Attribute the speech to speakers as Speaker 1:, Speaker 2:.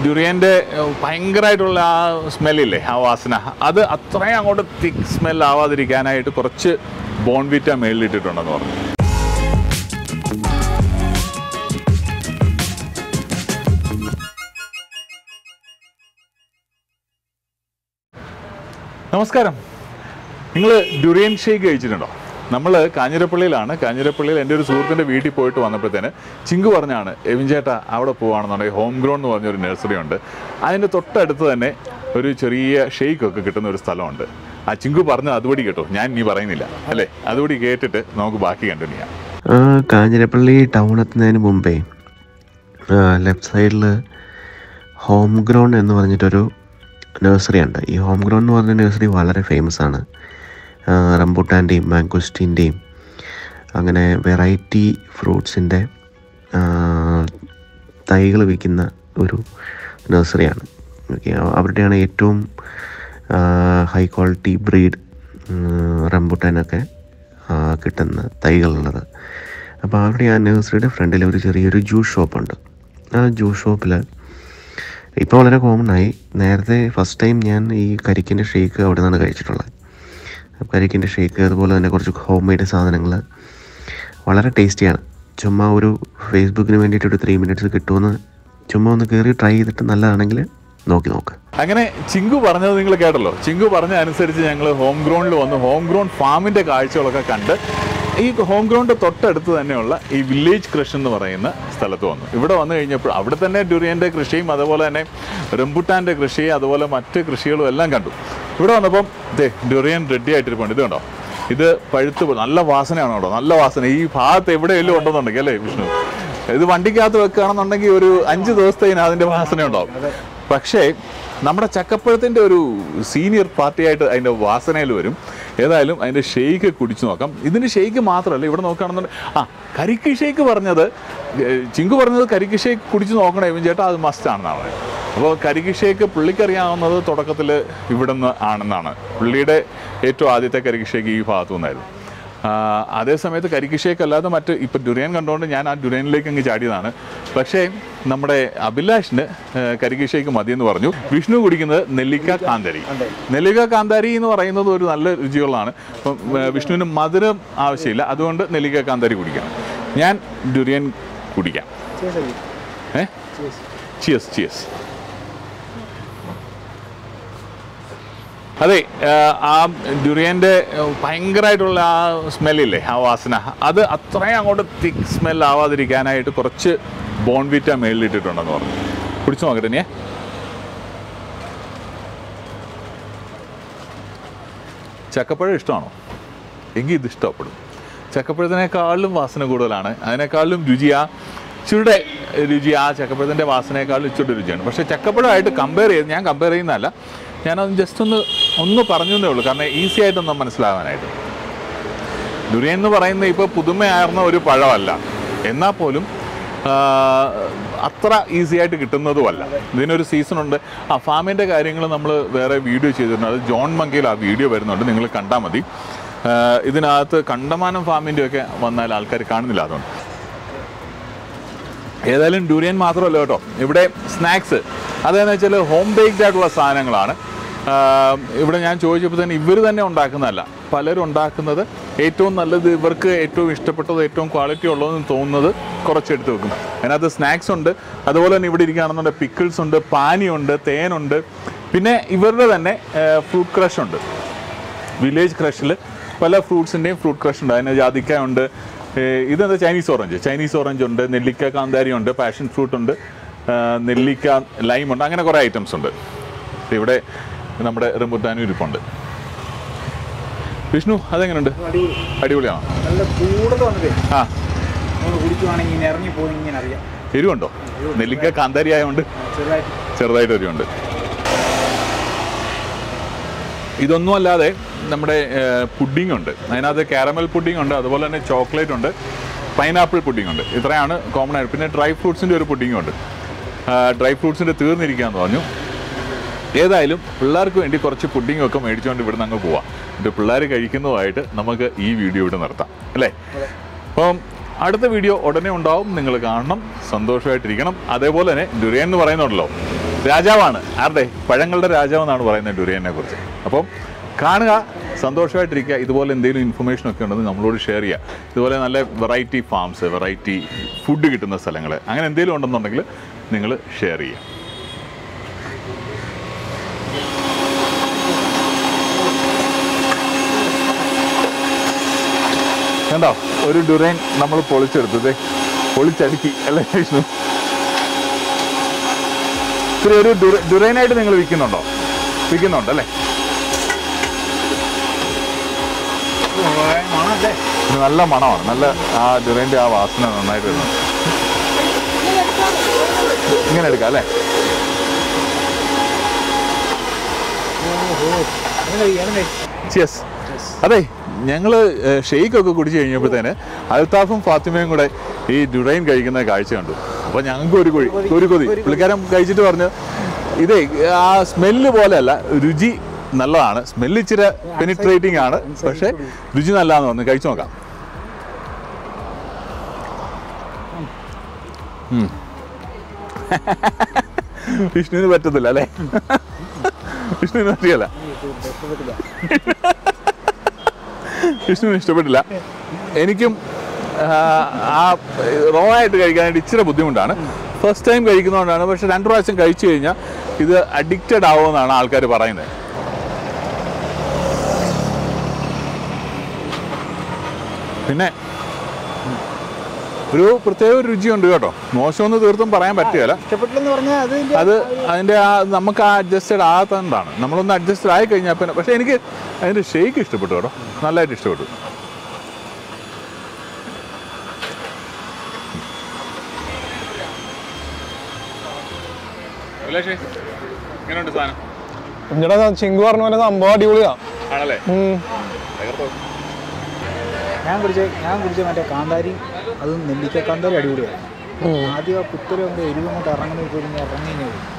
Speaker 1: ഡുറിയൻ്റെ ഭയങ്കരമായിട്ടുള്ള ആ സ്മെല്ലില്ലേ ആ വാസന അത് അത്രയും അങ്ങോട്ട് തിക്ക് സ്മെൽ ആവാതിരിക്കാനായിട്ട് കുറച്ച് ബോൺവിറ്റ മേളിലിട്ടിട്ടുണ്ടെന്ന് പറഞ്ഞു നമസ്കാരം നിങ്ങൾ ഡുറിയൻ ഷേക്ക് കഴിച്ചിട്ടുണ്ടോ നമ്മൾ കാഞ്ഞിരപ്പള്ളിയിലാണ് കാഞ്ഞിരപ്പള്ളിയിൽ എൻ്റെ ഒരു സുഹൃത്തിൻ്റെ വീട്ടിൽ പോയിട്ട് വന്നപ്പോഴത്തേന് ചിങ്കു പറഞ്ഞാണ് എവിൻ ചേട്ടാ അവിടെ പോവുകയാണെന്നുണ്ടെങ്കിൽ ഹോം ഗ്രൗണ്ട് എന്ന് പറഞ്ഞൊരു നഴ്സറി ഉണ്ട് അതിൻ്റെ തൊട്ടടുത്ത് തന്നെ ഒരു ചെറിയ ഷെയ്ക്ക് ഒക്കെ കിട്ടുന്ന ഒരു സ്ഥലമുണ്ട് ആ ചിങ്കു പറഞ്ഞത് അതുപടി കേട്ടോ ഞാൻ ഇനി പറയുന്നില്ല അല്ലേ അതുപടി കേട്ടിട്ട് നമുക്ക് ബാക്കി കണ്ടിന്യൂ ചെയ്യാം
Speaker 2: ആ, കാഞ്ഞിരപ്പള്ളി ടൗൺ എത്തുന്നതിന് മുമ്പേ ലെഫ്റ്റ് സൈഡിൽ ഹോം ഗ്രൗണ്ട് എന്ന് പറഞ്ഞിട്ടൊരു നഴ്സറി ഉണ്ട് ഈ ഹോം ഗ്രൗണ്ട് എന്ന് പറഞ്ഞ നഴ്സറി വളരെ ഫേമസ് ആണ് ആ, റംബൂട്ടാൻ്റെയും മാംഗോസ്റ്റീൻ്റെയും അങ്ങനെ വെറൈറ്റി ഫ്രൂട്ട്സിൻ്റെ തൈകൾ വിൽക്കുന്ന ഒരു നഴ്സറിയാണ് ഓക്കെ അവരുടെയാണ് ഏറ്റവും ഹൈ ക്വാളിറ്റി ബ്രീഡ് റംബൂട്ടാനൊക്കെ ആ, കിട്ടുന്ന തൈകളുള്ളത് അപ്പോൾ അവിടെ ആ നഴ്സറിയുടെ ഫ്രണ്ടിൽ ഒരു ചെറിയൊരു ജ്യൂസ് ഷോപ്പുണ്ട് ആ ജ്യൂസ് ഷോപ്പിൽ ഇപ്പോൾ വളരെ കോമൺ ആയി നേരത്തെ ഫസ്റ്റ് ടൈം ഞാൻ ഈ കരിക്കിൻ്റെ ഷേക്ക് അവിടെ നിന്നാണ് കഴിച്ചിട്ടുള്ളത് അപ്പോൾ കരിക്കിൻ്റെ ഷേക്ക് അതുപോലെ തന്നെ കുറച്ച് ഹോം മെയ്ഡ് സാധനങ്ങൾ വളരെ ടേസ്റ്റിയാണ് ചുമ്മാ ഒരു ഫേസ്ബുക്കിന് വേണ്ടിയിട്ട് ഒരു ത്രീ മിനിറ്റ്സ് കിട്ടുമെന്ന് ചുമ്മാ ഒന്ന് കയറി ട്രൈ ചെയ്തിട്ട് നല്ലതാണെങ്കിൽ നോക്കി നോക്ക്
Speaker 1: അങ്ങനെ ചിങ്കു പറഞ്ഞത് നിങ്ങൾ കേട്ടല്ലോ ചിങ്കു പറഞ്ഞ അനുസരിച്ച് ഞങ്ങൾ ഹോം ഗ്രൗണ്ടിൽ വന്ന് ഹോം ഗ്രൗണ്ട് ഫാമിൻ്റെ കാഴ്ചകളൊക്കെ കണ്ട് ഈ ഹോം ഗ്രൗണ്ട് തൊട്ടടുത്ത് തന്നെയുള്ള ഈ വില്ലേജ് കൃഷി എന്ന് പറയുന്ന സ്ഥലത്ത് വന്നു ഇവിടെ വന്നു കഴിഞ്ഞപ്പോൾ അവിടെ തന്നെ ഡുറിയൻ്റെ കൃഷിയും അതുപോലെ തന്നെ റംബുട്ടാൻ്റെ കൃഷി അതുപോലെ മറ്റ് കൃഷികളും എല്ലാം കണ്ടു ഇവിടെ വന്നപ്പം ദേ ഡുറിയൻ റെഡി ആയിട്ടിരിപ്പുണ്ട് ഇത് കണ്ടോ ഇത് പഴുത്ത് പോ- നല്ല വാസനയാണ് കേട്ടോ നല്ല വാസന ഈ ഭാഗത്ത് എവിടെയെങ്കിലും ഉണ്ടെന്നുണ്ടെങ്കിൽ അല്ലേ വിഷ്ണു ഇത് വണ്ടിക്കകത്ത് വെക്കുകയാണെന്നുണ്ടെങ്കിൽ ഒരു അഞ്ച് ദിവസത്തേന് അതിൻ്റെ വാസന ഉണ്ടാവും പക്ഷേ നമ്മുടെ ചക്കപ്പഴത്തിൻ്റെ ഒരു സീനിയർ പാർട്ടിയായിട്ട് അതിൻ്റെ വാസനയിൽ വരും ഏതായാലും അതിൻ്റെ ഷെയ്ക്ക് കുടിച്ചു നോക്കാം ഇതിന് ഷെയ്ക്ക് മാത്രമല്ല ഇവിടെ നോക്കുകയാണെന്നുണ്ടെങ്കിൽ ആ കരിക്ക് ഷേക്ക് പറഞ്ഞത് ഏർ, ചിങ്കു പറഞ്ഞത് കരിക്ക് ഷേക്ക് കുടിച്ചു നോക്കണേ ഇവൻ ചേട്ടാ അത് മസ്റ്റ് ആണെന്നാണ് പറയുന്നത് അപ്പോൾ കരിക്ക് ഷേക്ക് പുള്ളിക്കറിയാവുന്നത് തുടക്കത്തിൽ ഇവിടുന്ന് ആണെന്നാണ് പുള്ളിയുടെ ഏറ്റവും ആദ്യത്തെ കരിക്ക് ഷേക്ക് ഈ ഭാഗത്തു നിന്നായിരുന്നു ആ, അതേ സമയത്ത് കരിക്ക് ഷേക്ക് അല്ലാതെ മറ്റ് ഇപ്പം ഡുറിയൻ കണ്ടുകൊണ്ട് ഞാൻ ആ ഡുറിയനിലേക്ക് അങ്ങ് ചാടിയതാണ് പക്ഷേ നമ്മുടെ അഭിലാഷിന് ആ, കരിക്ക് ഷേക്ക് മതിയെന്ന് പറഞ്ഞു വിഷ്ണു കുടിക്കുന്നത് നെല്ലിക്ക കാന്താരി നെല്ലിക്ക കാന്താരി എന്ന് പറയുന്നത് ഒരു നല്ല രുചിയുള്ളതാണ് അപ്പം ആ, വിഷ്ണുവിന് മധുരം ആവശ്യമില്ല അതുകൊണ്ട് നെല്ലിക്ക കാന്താരി കുടിക്കാം ഞാൻ ഡുറിയൻ കുടിക്കാം ഏ ചിയസ് ചിയസ് അതെ ആ, ആ ഡുറിയൻ്റെ ഭയങ്കരമായിട്ടുള്ള ആ സ്മെല്ലില്ലേ ആ വാസന അത് അത്രയും അങ്ങോട്ട് തിക്ക് സ്മെൽ ആവാതിരിക്കാനായിട്ട് കുറച്ച് ബോൺവിറ്റ മേളിലിട്ടിട്ടുണ്ടെന്ന് പറഞ്ഞു കുടിച്ചു നോക്കട്ടെ ഇനിയെ ചക്കപ്പഴം ഇഷ്ടമാണോ എങ്കിൽ ഇത് ഇഷ്ടപ്പെടും ചക്കപ്പഴത്തിനേക്കാളും വാസന കൂടുതലാണ് അതിനേക്കാളും രുചിയാ ഇച്ചിരുടെ രുചി ആ ചക്കപ്പഴത്തിൻ്റെ വാസനയേക്കാളും ഇച്ചിരി രുചിയാണ് പക്ഷേ ചക്കപ്പഴമായിട്ട് കമ്പയർ ചെയ്ത് ഞാൻ കമ്പയർ ചെയ്യുന്നതല്ല ഞാനത് ജസ്റ്റ് ഒന്ന് ഒന്ന് പറഞ്ഞു എന്നേ ഉള്ളൂ കാരണം ഈസി ആയിട്ടൊന്ന് മനസ്സിലാവാനായിട്ട് ദുരിയൻ എന്ന് പറയുന്നത് ഇപ്പോൾ പുതുമയാർന്ന ഒരു പഴമല്ല എന്നാൽ പോലും ആ, അത്ര ഈസി ആയിട്ട് കിട്ടുന്നതുമല്ല ഇതിനൊരു സീസണുണ്ട് ആ ഫാമിൻ്റെ കാര്യങ്ങൾ നമ്മൾ വേറെ വീഡിയോ ചെയ്തിട്ടുണ്ട് അത് ജോൺ മങ്കയിൽ ആ വീഡിയോ വരുന്നുണ്ട് നിങ്ങൾ കണ്ടാൽ മതി ആ, ഇതിനകത്ത് കണ്ടമാനം ഫാമിൻ്റെ ഒക്കെ വന്നാൽ ആൾക്കാർ കാണുന്നില്ല അതുകൊണ്ട് ഏതായാലും ഡൂരിയൻ മാത്രമല്ല കേട്ടോ ഇവിടെ സ്നാക്സ് അതെന്ന് വെച്ചാൽ ഹോം ബേക്ഡ് ആയിട്ടുള്ള സാധനങ്ങളാണ് ആഹ് ഇവിടെ ഞാൻ ചോദിച്ചപ്പോൾ തന്നെ ഇവർ തന്നെ ഉണ്ടാക്കുന്നതല്ല പലരും ഉണ്ടാക്കുന്നത് ഏറ്റവും നല്ലത് ഇവർക്ക് ഏറ്റവും ഇഷ്ടപ്പെട്ടത് ഏറ്റവും ക്വാളിറ്റി ഉള്ളതെന്ന് തോന്നുന്നത് കുറച്ചെടുത്ത് വെക്കും അതിനകത്ത് സ്നാക്സ് ഉണ്ട് അതുപോലെ തന്നെ ഇവിടെ ഇരിക്കുകയാണെന്നുണ്ടെങ്കിൽ പിക്കിൾസ് ഉണ്ട് പാനിയുണ്ട് തേനുണ്ട് പിന്നെ ഇവരുടെ തന്നെ ഫ്രൂട്ട് ക്രഷ് ഉണ്ട് വില്ലേജ് ക്രഷിൽ പല ഫ്രൂട്ട്സിൻ്റെയും ഫ്രൂട്ട് ക്രഷ് ഉണ്ട് അതിന് ജാതിക്ക ഉണ്ട് ഏഹ് ഇതെന്താ ചൈനീസ് ഓറഞ്ച് ചൈനീസ് ഓറഞ്ച് ഉണ്ട് നെല്ലിക്ക കാന്താരി ഉണ്ട് പാഷൻ ഫ്രൂട്ട് ഉണ്ട് ആഹ് നെല്ലിക്ക ലൈം ഉണ്ട് അങ്ങനെ കുറേ ഐറ്റംസ് ഉണ്ട് ഇവിടെ നമ്മുടെ റംബുട്ടാനും ഇരിപ്പുണ്ട് വിഷ്ണു അതെങ്ങനെയുണ്ട്
Speaker 3: അടിപൊളി
Speaker 1: അടിപൊളിയാണോ
Speaker 3: നല്ല കൂടുതൽ വന്നതേ
Speaker 1: ആ
Speaker 3: നമ്മൾ കുടിക്കുവാണെങ്കിൽ ഇങ്ങനെ ഇറങ്ങി പോകുന്ന ഇങ്ങനെ അറിയാം
Speaker 1: എരിവുണ്ടോ നെല്ലിക്ക കാന്താരി ആയതുകൊണ്ട്
Speaker 3: ചെറുതായിട്ട്
Speaker 1: ചെറുതായിട്ട് എരിവുണ്ട് ഇതൊന്നും അല്ലാതെ നമ്മുടെ പുഡിംഗ് ഉണ്ട് അതിനകത്ത് കാരമൽ പുഡിംഗ് ഉണ്ട് അതുപോലെ തന്നെ ചോക്ലേറ്റ് ഉണ്ട് പൈനാപ്പിൾ പുഡിംഗ് ഉണ്ട് ഇത്രയാണ് കോമൺ ആയിട്ട് പിന്നെ ഡ്രൈ ഫ്രൂട്ട്സിൻ്റെ ഒരു പുഡിംഗ് ഉണ്ട് ഡ്രൈ ഫ്രൂട്ട്സിൻ്റെ തീർന്നിരിക്കാന്ന് പറഞ്ഞു ഏതായാലും പിള്ളേർക്ക് വേണ്ടി കുറച്ച് പുഡിംഗ് ഒക്കെ മേടിച്ചുകൊണ്ട് ഇവിടുന്ന് അങ്ങ് പോവാം എന്നിട്ട് പിള്ളേർ കഴിക്കുന്നതുമായിട്ട് നമുക്ക് ഈ വീഡിയോ ഇവിടെ നിർത്താം അല്ലേ അപ്പം അടുത്ത വീഡിയോ ഉടനെ ഉണ്ടാവും നിങ്ങൾ കാണണം സന്തോഷമായിട്ടിരിക്കണം അതേപോലെ തന്നെ ഡുറിയൻ എന്ന് പറയുന്നുണ്ടല്ലോ രാജാവാണ് ആരുടെ പഴങ്ങളുടെ രാജാവ് എന്നാണ് പറയുന്നത് ഡുരിയനെ കുറിച്ച് അപ്പം കാണുക സന്തോഷമായിട്ടിരിക്കുക ഇതുപോലെ എന്തെങ്കിലും ഇൻഫർമേഷൻ ഒക്കെ ഉണ്ടെങ്കിൽ നമ്മളോട് ഷെയർ ചെയ്യുക ഇതുപോലെ നല്ല വെറൈറ്റി ഫാംസ് വെറൈറ്റി ഫുഡ് കിട്ടുന്ന സ്ഥലങ്ങൾ അങ്ങനെ എന്തെങ്കിലും ഉണ്ടെന്നുണ്ടെങ്കിൽ നിങ്ങൾ ഷെയർ ചെയ്യുക കണ്ടോ ഒരു ഡുറൈൻ നമ്മൾ പൊളിച്ചെടുത്തത് പൊളിച്ചടുക്കി അല്ലേ വിഷ്ണു ഇത്തിരി ഒരു ഡുറ- ഡുറൈനായിട്ട് നിങ്ങൾ വിൽക്കുന്നുണ്ടോ വിൽക്കുന്നുണ്ട് അല്ലേ
Speaker 3: മണല്ലേ
Speaker 1: ഇത് നല്ല മണമാണ് നല്ല ആ ഡുറൈൻ്റെ ആ വാസന നന്നായിട്ട് വരുന്നു ഇങ്ങനെ എടുക്കാം അല്ലേ ചിയസ് അതെ ഞങ്ങൾ ഷെയ്ക്ക് ഒക്കെ കുടിച്ച് കഴിഞ്ഞപ്പോഴത്തേന് അൽത്താഫും ഫാത്തിമയും കൂടെ ഈ ഡുറൈൻ കഴിക്കുന്ന കാഴ്ച കണ്ടു അപ്പോൾ ഞങ്ങൾക്ക് ഒരു കൊഴി ഒരു കൊതി പുള്ളിക്കാരൻ കഴിച്ചിട്ട് പറഞ്ഞു ഇതേ ആ സ്മെല്ല് പോലെയല്ല രുചി നല്ലതാണ് സ്മെല്ല് ഇച്ചിരി പെനിട്രേറ്റിംഗ് ആണ് പക്ഷേ രുചി നല്ലതാന്ന് പറഞ്ഞു കഴിച്ചു നോക്കാം ഉം. വിഷ്ണുവിന് പറ്റത്തില്ല അല്ലേ വിഷ്ണുവിന് പറ്റിയല്ല വിഷ്ണുവിന് ഇഷ്ടപ്പെട്ടില്ല എനിക്കും ആ, ആ റോ ആയിട്ട് കഴിക്കാനായിട്ട് ഇച്ചിരി ബുദ്ധിമുട്ടാണ് ഫസ്റ്റ് ടൈം കഴിക്കുന്നതുകൊണ്ടാണ് പക്ഷെ രണ്ട് പ്രാവശ്യം കഴിച്ചു കഴിഞ്ഞാൽ ഇത് അഡിക്റ്റഡ് ആവുമെന്നാണ് ആൾക്കാർ പറയുന്നത് പിന്നെ ഒരു പ്രത്യേക ഒരു രുചിയുണ്ട് കേട്ടോ മോശമൊന്നും തീർത്തും പറയാൻ പറ്റുകയില്ല
Speaker 3: ഇഷ്ടപ്പെട്ടില്ലെന്ന് പറഞ്ഞാൽ അത് ഇതിന്റെ
Speaker 1: അത് അതിൻ്റെ ആ നമുക്ക് ആ അഡ്ജസ്റ്റഡ് ആകാത്തതുകൊണ്ടാണ് നമ്മളൊന്ന് അഡ്ജസ്റ്റഡ് ആയി കഴിഞ്ഞാൽ പിന്നെ പക്ഷേ എനിക്ക് അതിൻ്റെ ഷേക്ക് ഇഷ്ടപ്പെട്ടു കേട്ടോ നല്ലതായിട്ട് ഇഷ്ടപ്പെട്ടു എങ്ങനെയുണ്ട് സാധനം
Speaker 4: കുഞ്ഞിടെ ചിങ്കു പറഞ്ഞ പോലെ സംഭവം അടിപൊളിയാ
Speaker 1: ആണല്ലേ
Speaker 4: ഉം.
Speaker 3: ഞാൻ കുടിച്ച ഞാൻ കുടിച്ച മറ്റേ കാന്താരി അതും നെല്ലിക്ക കാന്താരി അടിപൊളിയായിരുന്നു ആദ്യം ആ കുത്തരം എരിവ് അങ്ങോട്ട് ഇറങ്ങുന്ന പോലും ഇറങ്ങി